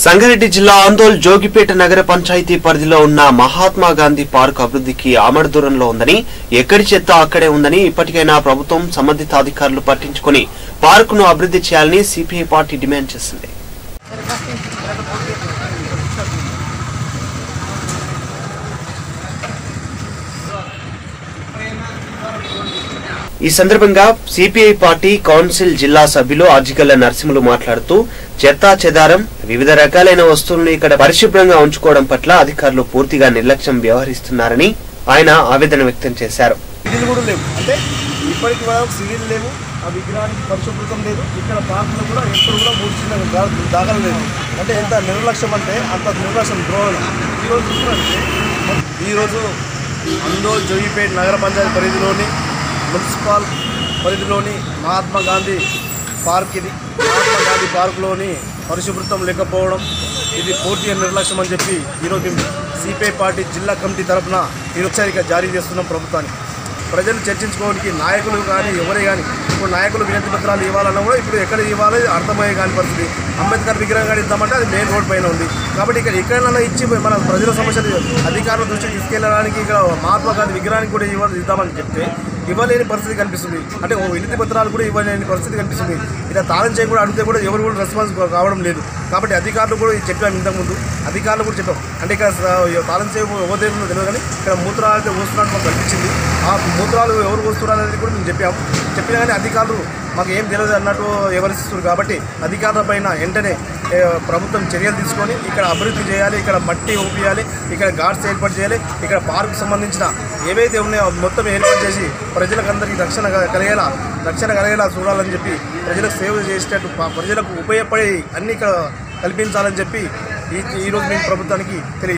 సంగారెడ్డి జిల్లా ఆందోళ్ జోగిపేట నగర పంచాయతీ పరిధిలో ఉన్న మహాత్మా గాంధీ పార్క్ అభివృద్ధికి ఆమడ దూరంలో ఉందని ఎక్కడి చెత్త అక్కడే ఉందని ఇప్పటికైనా ప్రభుత్వం సంబంధిత అధికారులు పట్టించుకుని పార్కును అభివృద్ధి చేయాలని సిపిఐ పార్టీ డిమాండ్ చేసింది ఈ సందర్భంగా సిపిఐ పార్టీ కౌన్సిల్ జిల్లా సభ్యులు అజిగల్ల నరసింహులు మాట్లాడుతూ చెత్తా చెదారం వివిధ రకాలైన వస్తువులను ఇక్కడ పరిశుభ్రంగా ఉంచుకోవడం పట్ల అధికారులు పూర్తిగా నిర్లక్ష్యం వ్యవహరిస్తున్నారని ఆయన ఆవేదన వ్యక్తం చేశారు సివిల్ కూడా లేవు అంటే ఇప్పటికి వరకు సివిల్ లేవు ఆ విగ్రహానికి పరిశుభ్రతం లేదు ఇక్కడ పార్కులు కూడా ఎప్పుడు కూడా మూర్చిన దాఖలు లేదు అంటే ఎంత నిర్లక్ష్యం అంటే అంత నిర్లక్ష్యం ద్రోహం ఈరోజు చూసుకుంటే ఈరోజు అందోల్ జోగిపేట్ నగర పంచాయతీ పరిధిలోని మున్సిపల్ పరిధిలోని మహాత్మా గాంధీ పార్క్ ఇది మహాత్మా గాంధీ పార్కులోని పరిశుభ్రతం లేకపోవడం ఇది పూర్తిగా నిర్లక్ష్యం అని చెప్పి ఈరోజు మేము సిపిఐ పార్టీ జిల్లా కమిటీ తరఫున ఈ హెచ్చరిక జారీ చేస్తున్నాం ప్రభుత్వానికి ప్రజలు చర్చించుకోవడానికి నాయకులు కానీ ఎవరే కానీ ఇప్పుడు నాయకులు వినతి పత్రాలు ఇవ్వాలన్నా కూడా ఇప్పుడు ఎక్కడ ఇవ్వాలో అర్థమయ్యే కాని పరిస్థితి అంబేద్కర్ విగ్రహం కానీ ఇద్దామంటే అది మెయిన్ రోడ్ పైన ఉంది కాబట్టి ఇక్కడ ఎక్కడైనా ఇచ్చి మన ప్రజల సమస్యలు అధికారుల దృష్టికి తీసుకెళ్ళడానికి ఇక్కడ మహాత్మా గాంధీ విగ్రహానికి కూడా ఇవ్వాలి ఇద్దామని చెప్తే ఇవ్వలేని పరిస్థితి కనిపిస్తుంది అంటే ఓ వినతి పత్రాలు కూడా ఇవ్వలేని పరిస్థితి కనిపిస్తుంది ఇలా తాళం చేయ కూడా అడిగితే కూడా ఎవరు కూడా రెస్పాన్స్ కావడం లేదు కాబట్టి అధికారులు కూడా ఇది చెప్పాము ఇంతకుముందు అధికారులు కూడా చెప్పాం అంటే ఇక్కడ స- తాళం చేయ ఎవరు తెలియదు కానీ ఇక్కడ మూత్రాలు అయితే పోస్తున్నట్టు మాకు కనిపించింది ఆ మూత్రాలు ఎవరు పోస్తున్నారు అనేది కూడా మేము చెప్పాము చెప్పినా కానీ అధికారులు మాకు ఏం తెలియదు అన్నట్టు వివరిస్తున్నారు కాబట్టి అధికారుల పైన వెంటనే ఏ, ప్రభుత్వం చర్యలు తీసుకొని ఇక్కడ అభివృద్ధి చేయాలి ఇక్కడ మట్టి ఊపియాలి ఇక్కడ గార్డ్స్ ఏర్పాటు చేయాలి ఇక్కడ పార్కు సంబంధించిన ఏవైతే ఉన్నాయో మొత్తం ఏర్పాటు చేసి ప్రజలకు అందరికీ రక్షణ కల- కలిగేలా రక్షణ కలిగేలా చూడాలని చెప్పి ప్రజలకు సేవ చేసేటట్టు ప- ప్రజలకు ఉపయోగపడే అన్ని ఇక్కడ కల్పించాలని చెప్పి ఈ ఈరోజు మేము ప్రభుత్వానికి తెలియ